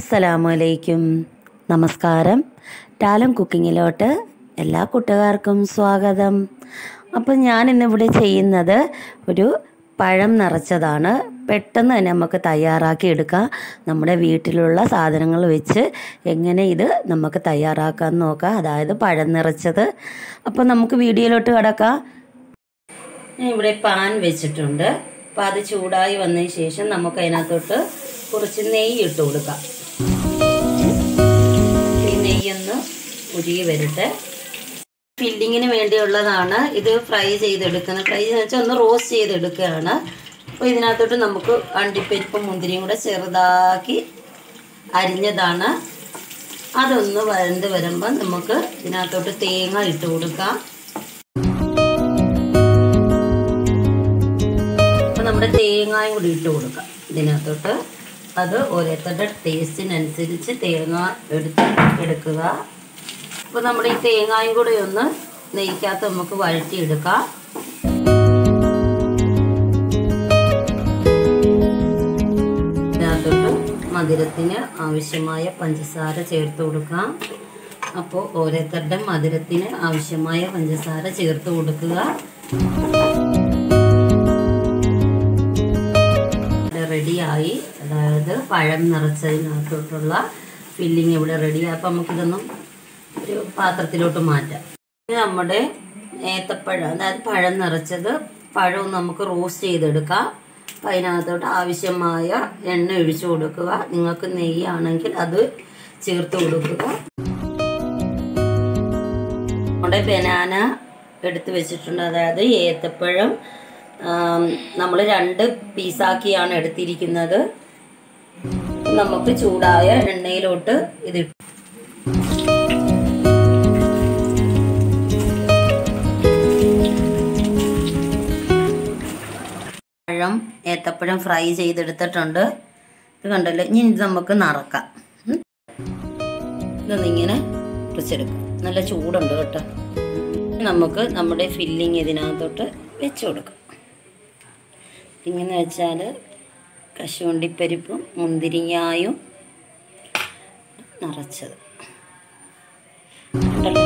അസ്സലാമലൈക്കും നമസ്കാരം ടാലം കുക്കിങ്ങിലോട്ട് എല്ലാ കൂട്ടുകാർക്കും സ്വാഗതം അപ്പം ഞാൻ ഇന്നിവിടെ ചെയ്യുന്നത് ഒരു പഴം നിറച്ചതാണ് പെട്ടെന്ന് തന്നെ നമുക്ക് തയ്യാറാക്കി എടുക്കാം നമ്മുടെ വീട്ടിലുള്ള സാധനങ്ങൾ വെച്ച് എങ്ങനെ ഇത് നമുക്ക് തയ്യാറാക്കാൻ നോക്കാം അതായത് പഴം നിറച്ചത് അപ്പം നമുക്ക് വീഡിയോയിലോട്ട് കിടക്കാം ഞാൻ ഇവിടെ പാൻ വെച്ചിട്ടുണ്ട് അപ്പം അത് ചൂടായി വന്നതിന് ശേഷം നമുക്ക് അതിനകത്തോട്ട് കുറച്ച് നെയ്യ് ഇട്ട് കൊടുക്കാം ഈ നെയ്യൊന്ന് ഉരുകി വരട്ടെ ഫില്ലിങ്ങിന് വേണ്ടിയുള്ളതാണ് ഇത് ഫ്രൈ ചെയ്തെടുക്കുന്നത് ഫ്രൈ എന്ന് വെച്ചാൽ ഒന്ന് റോസ്റ്റ് ചെയ്തെടുക്കുകയാണ് അപ്പോൾ ഇതിനകത്തോട്ട് നമുക്ക് അണ്ടിപ്പരിപ്പും മുന്തിരിയും കൂടെ ചെറുതാക്കി അരിഞ്ഞതാണ് അതൊന്ന് വരണ്ട് വരുമ്പോൾ നമുക്ക് ഇതിനകത്തോട്ട് തേങ്ങ ഇട്ട് കൊടുക്കാം അപ്പോൾ നമ്മുടെ തേങ്ങയും കൂടി ഇട്ട് കൊടുക്കാം ഇതിനകത്തോട്ട് അത് ഓരോരുത്തരുടെ ടേസ്റ്റിനനുസരിച്ച് തേങ്ങ എടുത്ത് എടുക്കുക അപ്പോൾ നമ്മുടെ ഈ തേങ്ങയും കൂടെ ഒന്ന് നെയ്ക്കകത്ത് നമുക്ക് വഴറ്റിയെടുക്കാം ഇതിനകത്തോട്ട് മധുരത്തിന് ആവശ്യമായ പഞ്ചസാര ചേർത്ത് കൊടുക്കാം അപ്പോൾ ഓരോരുത്തരുടെ മധുരത്തിന് ആവശ്യമായ പഞ്ചസാര ചേർത്ത് കൊടുക്കുക റെഡിയായി അതായത് പഴം നിറച്ചതിനകത്തോട്ടുള്ള ഫില്ലിങ് ഇവിടെ റെഡിയായി അപ്പം നമുക്കിതൊന്നും ഒരു പാത്രത്തിലോട്ട് മാറ്റാം ഇത് നമ്മുടെ ഏത്തപ്പഴം അതായത് പഴം നിറച്ചത് പഴവും നമുക്ക് റോസ്റ്റ് ചെയ്തെടുക്കാം അപ്പം അതിനകത്തോട്ട് ആവശ്യമായ എണ്ണ ഒഴിച്ചു കൊടുക്കുക നിങ്ങൾക്ക് നെയ്യാണെങ്കിൽ അത് ചേർത്ത് കൊടുക്കുക നമ്മുടെ ബനാന എടുത്ത് വെച്ചിട്ടുണ്ട് അതായത് ഏത്തപ്പഴം നമ്മൾ രണ്ട് പീസാക്കിയാണ് എടുത്തിരിക്കുന്നത് നമുക്ക് ചൂടായ എണ്ണയിലോട്ട് ഇത് പഴം ഏത്തപ്പഴം ഫ്രൈ ചെയ്തെടുത്തിട്ടുണ്ട് ഇത് കണ്ടല്ലോ ഇനി ഇത് നമുക്ക് നിറക്കാം ഉം. ഇതൊന്നിങ്ങനെ കുറിച്ചെടുക്കാം നല്ല ചൂടുണ്ട് കേട്ടോ നമുക്ക് നമ്മുടെ ഫില്ലിങ് ഇതിനകത്തോട്ട് വെച്ച് കൊടുക്കാം ഇങ്ങനെ വെച്ചാൽ കശുവണ്ടിപ്പരിപ്പും മുന്തിരിങ്ങായും നിറച്ചത് കണ്ടല്ലോ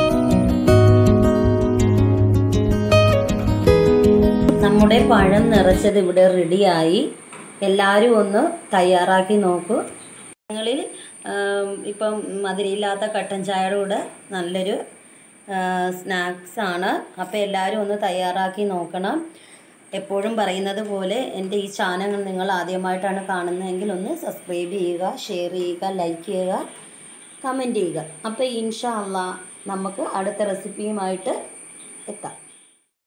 നമ്മുടെ പഴം നിറച്ചത് ഇവിടെ റെഡിയായി എല്ലാവരും ഒന്ന് തയ്യാറാക്കി നോക്കൂ ഞങ്ങളിൽ ഇപ്പം മധുരയില്ലാത്ത കട്ടൻ ചായയുടെ കൂടെ നല്ലൊരു സ്നാക്സാണ് അപ്പോൾ എല്ലാവരും ഒന്ന് തയ്യാറാക്കി നോക്കണം എപ്പോഴും പറയുന്നത് പോലെ എൻ്റെ ഈ ചാനൽ നിങ്ങൾ ആദ്യമായിട്ടാണ് കാണുന്നതെങ്കിൽ ഒന്ന് സബ്സ്ക്രൈബ് ചെയ്യുക ഷെയർ ചെയ്യുക ലൈക്ക് ചെയ്യുക കമൻറ്റ് ചെയ്യുക അപ്പോൾ ഇൻഷാ അള്ളാ നമുക്ക് അടുത്ത റെസിപ്പിയുമായിട്ട് എത്താം